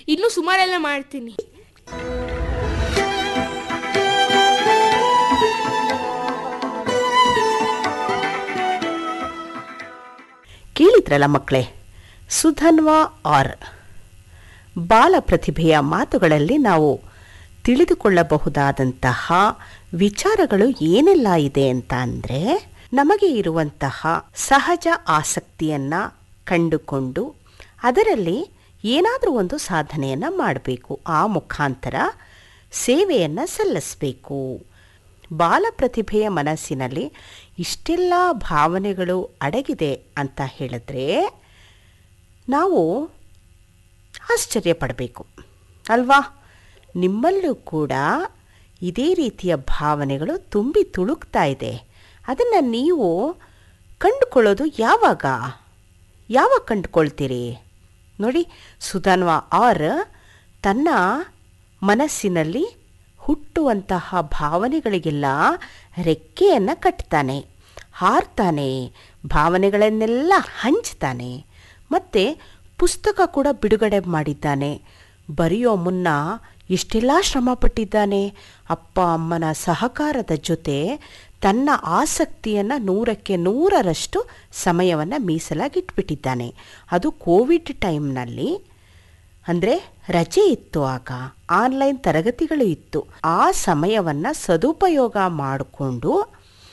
ಇನ್ನೂ ಸುಮಾರೆಲ್ಲ ಮಾಡ್ತೀನಿ ಕೇಳಿದ್ರಲ್ಲ ಮಕ್ಕಳೇ ಸುಧನ್ವಾ ಆರ್ ಬಾಲ ಪ್ರತಿಭೆಯ ಮಾತುಗಳಲ್ಲಿ ನಾವು ತಿಳಿದುಕೊಳ್ಳಬಹುದಾದಂತಹ ವಿಚಾರಗಳು ಏನೆಲ್ಲ ಇದೆ ಅಂತ ಅಂದರೆ ನಮಗೆ ಇರುವಂತಹ ಸಹಜ ಆಸಕ್ತಿಯನ್ನು ಕಂಡುಕೊಂಡು ಅದರಲ್ಲಿ ಏನಾದರೂ ಒಂದು ಸಾಧನೆಯನ್ನು ಮಾಡಬೇಕು ಆ ಮುಖಾಂತರ ಸೇವೆಯನ್ನು ಸಲ್ಲಿಸಬೇಕು ಬಾಲ ಪ್ರತಿಭೆಯ ಮನಸ್ಸಿನಲ್ಲಿ ಇಷ್ಟೆಲ್ಲ ಭಾವನೆಗಳು ಅಡಗಿದೆ ಅಂತ ಹೇಳಿದ್ರೆ ನಾವು ಆಶ್ಚರ್ಯಪಡಬೇಕು ಅಲ್ವಾ ನಿಮ್ಮಲ್ಲೂ ಕೂಡ ಇದೇ ರೀತಿಯ ಭಾವನೆಗಳು ತುಂಬಿ ತುಳುಕ್ತಾ ಇದೆ ಅದನ್ನು ನೀವು ಕಂಡುಕೊಳ್ಳೋದು ಯಾವಾಗ ಯಾವಾಗ ಕಂಡುಕೊಳ್ತೀರಿ ನೋಡಿ ಸುಧನ್ವಾ ಆರ್ ತನ್ನ ಮನಸ್ಸಿನಲ್ಲಿ ಹುಟ್ಟುವಂತಹ ಭಾವನೆಗಳಿಗೆಲ್ಲ ರೆಕ್ಕೆಯನ್ನು ಕಟ್ತಾನೆ ಹಾರ್ತಾನೆ ಭಾವನೆಗಳನ್ನೆಲ್ಲ ಹಂಚ್ತಾನೆ ಮತ್ತು ಪುಸ್ತಕ ಕೂಡ ಬಿಡುಗಡೆ ಮಾಡಿದ್ದಾನೆ ಬರೆಯೋ ಮುನ್ನ ಎಷ್ಟೆಲ್ಲ ಶ್ರಮಪಟ್ಟಿದ್ದಾನೆ ಅಪ್ಪ ಅಮ್ಮನ ಸಹಕಾರದ ಜೊತೆ ತನ್ನ ಆಸಕ್ತಿಯನ್ನು ನೂರಕ್ಕೆ ನೂರರಷ್ಟು ಸಮಯವನ್ನು ಮೀಸಲಾಗಿಟ್ಬಿಟ್ಟಿದ್ದಾನೆ ಅದು ಕೋವಿಡ್ ಟೈಮ್ನಲ್ಲಿ ಅಂದರೆ ರಜೆ ಇತ್ತು ಆಗ ಆನ್ಲೈನ್ ತರಗತಿಗಳು ಇತ್ತು ಆ ಸಮಯವನ್ನು ಸದುಪಯೋಗ ಮಾಡಿಕೊಂಡು